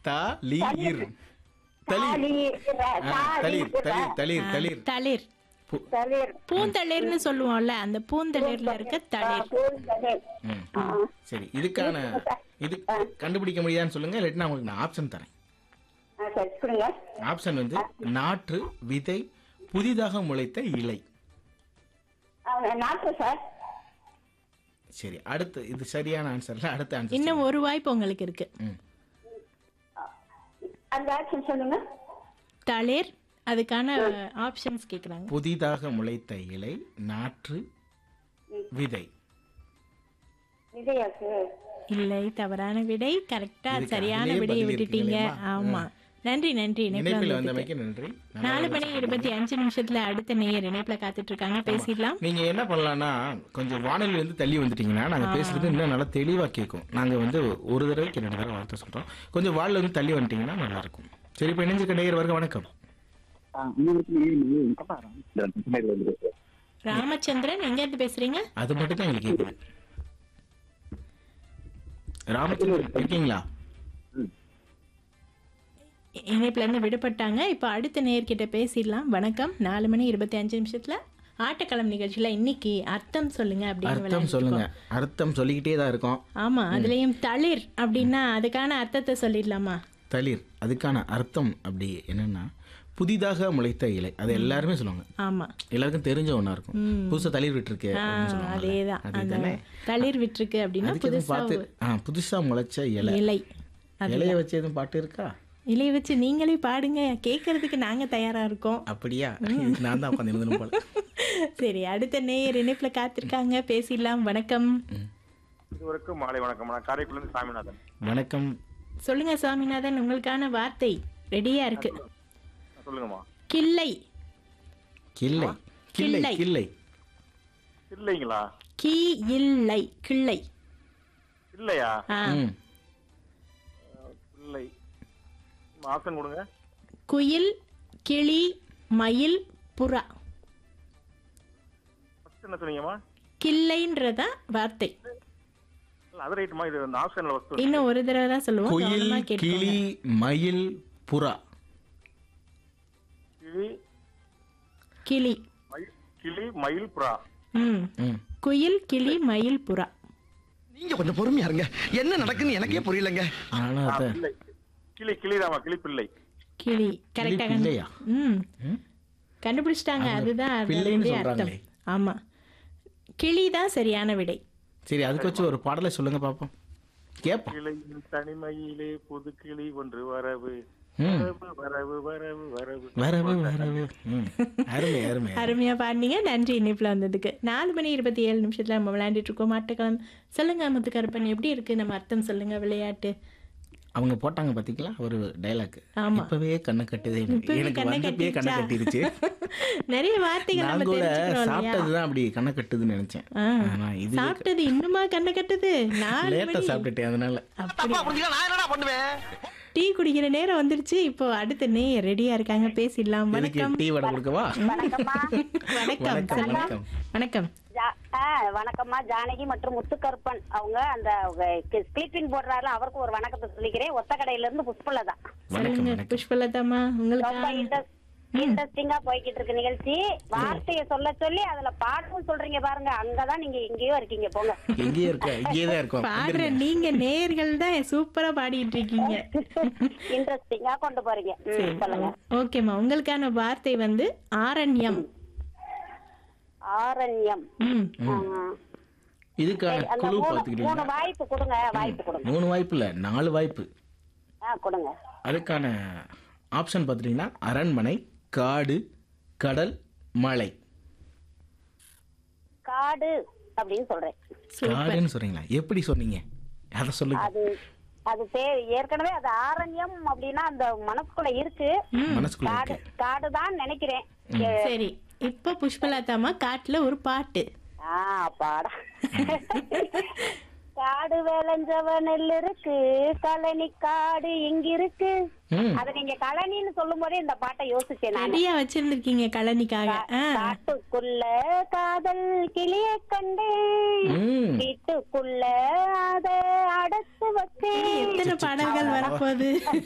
தா லி இர் தளிர் தாலி, ஆ, தளிர் தளிர் தளிர் தளிர் தளிர் பு- தளிர் பூந்தளிர்னு சொல்லுவோம்ல அந்த பூந்தளிர்ல இருக்க தளிர் பூந்தளிர். ம். சரி இதுக்கான இது கண்டுபிடிக்க முடியாதுன்னு சொல்லுங்க இல்லாட்டி உங்களுக்கு நான் ஆப்ஷன் தரேன் ஆ, சரி கொடுங்க ஆப்ஷன் வந்து நாற்று விதை புதிதாக முளைத்த இலை ஆ, நாட்டு சார் சரி அடுத்து இது சரியான ஆன்சர்ல அடுத்த ஆன்சர் இன்னும் ஒரு வாய்ப்பு உங்களுக்கு இருக்கு ம். அந்த ஆக்ஷன் சொல்லுங்க தளிர் அதுக்கான ஆப்ஷன்ஸ் கேக்குறாங்க புதிதாக முளைத்த இலை நாற்று விதை விஜயா சார் இல்லை தவறான விடை கரெக்டா இதுக்கு சரியான அதிலேயே விடையை பதில் விட்டுட்டீங்க இருக்கீங்களேம்மா? ஆமா நன்றி நன்றி இணைப்புல இணைப்பில் வந்ததுக்கு. வந்தமைக்கு நன்றி நாலு மணி இருபத்தி அஞ்சு நிமிஷத்துல அடுத்த நேயர் இணைப்புல காத்துட்டு இருக்காங்க பேசிடலாம் நீங்க என்ன பண்ணலாம்னா கொஞ்சம் வானொலி வந்து தள்ளி வந்துட்டீங்கன்னா நாங்க பேசுறது இன்னும் நல்லா தெளிவா கேட்கும் நாங்க வந்து ஒரு தடவைக்கு ரெண்டு தடவை வார்த்தை சொல்றோம் கொஞ்சம் வால்ல வந்து தள்ளி வந்துட்டீங்கன்னா நல்லா இருக்கும் சரி இப்ப இணைஞ்சிருக்க நேயர் வருக வணக்கம் ராமச்சந்திரன் எங்க இருந்து பேசுறீங்க அது மட்டும் தான் எங்களுக்கு கேட்குது ராமச்சந்திரன் இருக்கீங்களா இ- இணைப்புல இருந்து விடுபட்டாங்க இப்போ அடுத்த நேர்கிட்ட பேசிடலாம் வணக்கம் நாலு மணி இருபத்தி அஞ்சு நிமிஷத்துல ஆட்டக்களம் நிகழ்ச்சியில இன்னைக்கு அர்த்தம் சொல்லுங்க அப்படின்னு அர்த்தம் விளையாடிட்டு சொல்லுங்க இருக்கோம். அர்த்தம் சொல்லிக்கிட்டே தான் இருக்கோம் ஆமா அதுலயும் தளிர் அப்படின்னா அதுக்கான அர்த்தத்தை சொல்லிடலாமா தளிர் அதுக்கான அர்த்தம் அப்படி என்னன்னா புதிதாக முளைத்த இலை அது எல்லாருமே சொல்லுவாங்க ஆமா எல்லாருக்கும் தெரிஞ்ச ஒண்ணா இருக்கும் புதுசா தளிர் விட்டுருக்கு அப்படின்னு சொல்லுவாங்கல்ல. அதேதான் அந்த அதுதானே தளிர் விட்டுருக்கு அப்படின்னா அதுக்கு எதுவும் புதுசா பார்த்து ஆ புதுசா முளைச்ச இலை இலை அது இலைய வச்சு எதுவும் பாட்டு இருக்கா இலையை வச்சு நீங்களே பாடுங்க கேட்கறதுக்கு நாங்க தயாரா இருக்கோம் அப்படியா இதுக்கு நான் தான் உட்காந்து எழுதணும் போல சரி அடுத்த நேயர் இணைப்புல காத்திருக்காங்க பேசிடலாம் வணக்கம் இதுவரைக்கும் மாலை வணக்கம் நான் காரைக்குடிலேருந்து சாமிநாதன் வணக்கம் சொல்லுங்க சாமிநாதன் உங்களுக்கான வார்த்தை ரெடியா இருக்கு சொல்லுங்கம்மா கிள்ளை கிள்ளை கிள்ளை கிள்ளை. கிள்ளை இல்லைங்களா கி இல்லை கிள்ளை இல்லையா ஆ, ம் இல்லை ஆப்ஷன் கொடுங்க குயில் கிளி மயில் புறா ஃபர்ஸ்ட் என்ன சொன்னீங்கம்மா கிள்ளைன்றதா வார்த்தை இல்ல அது ரைட்டுமா இது அந்த ஆப்ஷன்ல வஸ்து இன்னும் ஒரு தடவை தான் சொல்லுவோம் குயில் கவனமா கேட்கோங்க கிளி மயில் புறா கிளி கிளி மயில் கிளி மயில் புறா ம் ம் குயில் கிளி மயில் புறா நீங்க கொஞ்சம் பொறுமையா இருங்க என்ன நடக்குன்னு எனக்கே புரியலங்க நானும் ஆ, அதை பிள்ளை கிளி கிளிதாம்மா கிளி பிள்ளை கிளி கரெக்டா பிள்ளையா? ம் ம்? கண்டுபிடிச்சிட்டாங்க அதுதான் பிள்ளைன்னு அதனுடைய அர்த்தம் சொல்றாங்களே. ஆமா கிளி தான் சரியான விடை சரி அதுக்கு வச்சு ஒரு பாடலை சொல்லுங்க பாப்போம் கேப்போம் கிளையின் தனிமையிலே புது கிளி ஒன்று வரவு ம். வரவு வரவு வரவு வரவு வரவு வரவு ம். அருமை அருமை அருமையா பாடினீங்க நன்றி இணைப்புல வந்ததுக்கு நாலு மணி இருபத்தி ஏழு நிமிஷத்துல நம்ம விளையாண்டுட்டு இருக்கோம் ஆட்டக்காலம் சொல்லுங்க முத்துக்கருப்பன் எப்படி இருக்கு நம்ம அர்த்தம் சொல்லுங்க விளையாட்டு அவங்க போட்டாங்க பாத்தீங்களா ஒரு டைலாக் ஆமா. இப்பவே கண்ணை கட்டுதே இப்பவே எனக்கு கண்ணை வந்தப்பயே கண்ணை கட்டிருச்சா? கட்டிருச்சு நிறைய வார்த்தைகள் நான் நம்ம கூட தெரிஞ்சுக்கிறோம் இல்லையா சாப்பிட்டதுதான் அப்படி கண்ணை கட்டுதுன்னு நினைச்சேன் ஆ. ஆனா இது சாப்பிட்டது இன்னுமா கண்ணை கட்டுது நாலு லேட்டா மணி சாப்பிட்டுட்டேன் அதனால அப்படி புரிஞ்சுக்க நான் என்னடா பண்ணுவேன் டீ குடிக்கிற நேரம் வந்துருச்சு இப்போ அடுத்த நே ரெடியா இருக்காங்க பேசிடலாம் எதுக்கு வணக்கம் டீ வடை கொடுக்கவா வணக்கம்மா வணக்கம் வணக்கம் சொல்லுங்க வணக்கம் வணக்கம் ஜா- ஆ, வணக்கம்மா ஜானகி மற்றும் முத்துக்கருப்பன் அவங்க அந்த ஸ்லீப்பிங் போடுறாரு அவருக்கு ஒரு வணக்கத்தை சொல்லிக்கிறேன் ஒத்த கடையில இருந்து புஷ்பலதா வணக்கம் சொல்லுங்க வணக்கம் புஷ்பலதாமா ரொம்ப உங்களுக்கு இன்ட்ரெஸ்டிங்கா போய்கிட்டு இருக்கு நிகழ்ச்சி வார்த்தையை சொல்ல சொல்லி அதுல பாடவும் சொல்றீங்க பாருங்க அங்கதான் நீங்க எங்கேயோ இருக்கீங்க போங்க எங்கேயே இருக்க இங்கேயே தான் இருக்கோம் பாடுற நீங்க நேயர்கள் தான் சூப்பரா பாடிட்டு இருக்கீங்க இன்ட்ரெஸ்டிங்கா கொண்டு போறீங்க ம், சொல்லுங்க ஓகேம்மா உங்களுக்கான வார்த்தை வந்து ஆரண்யம் ஆரண்யம் ம் ஆ. இதுக்கான அந்த குழு மூணு மூணு பாத்துக்கிட்டீங்களா வாய்ப்பு கொடுங்க வாய்ப்பு கொடுங்க மூணு வாய்ப்பு இல்ல நாலு வாய்ப்பு ஆ கொடுங்க அதுக்கான ஆப்ஷன் பார்த்துட்டீங்கன்னா அரண்மனை காடு கடல் மலை காடு அப்படின்னு சொல்றேன் காடுன்னு சொல்றீங்களா எப்படி சொன்னீங்க அதை சொல்லுங்க அது அது தே- ஏற்கனவே அது ஆரண்யம் அப்படின்னா அந்த மனசுக்குள்ள இருக்கு மனசுக்குள்ள காடு இருக்கு காடுதான் நினைக்கிறேன் சரி இப்போ புஷ்பலதாமா காட்டுல ஒரு பாட்டு ஆ பாடா காடு விளைஞ்சவ நெல் இருக்கு கழனி காடு இங்க இருக்கு ம். அத நீங்க கழனின்னு சொல்லும் போதே இந்த பாட்டை யோசிச்சேன் நான் ரெடியா வச்சிருந்திருக்கீங்க கழனிக்காக ஆ, காட்டுக்குள்ள காதல் கிளிய கண்டேன் ம். வீட்டுக்குள்ள அத அடைச்சு வச்சேன் எத்தனை பாடல்கள் வரப்போகுது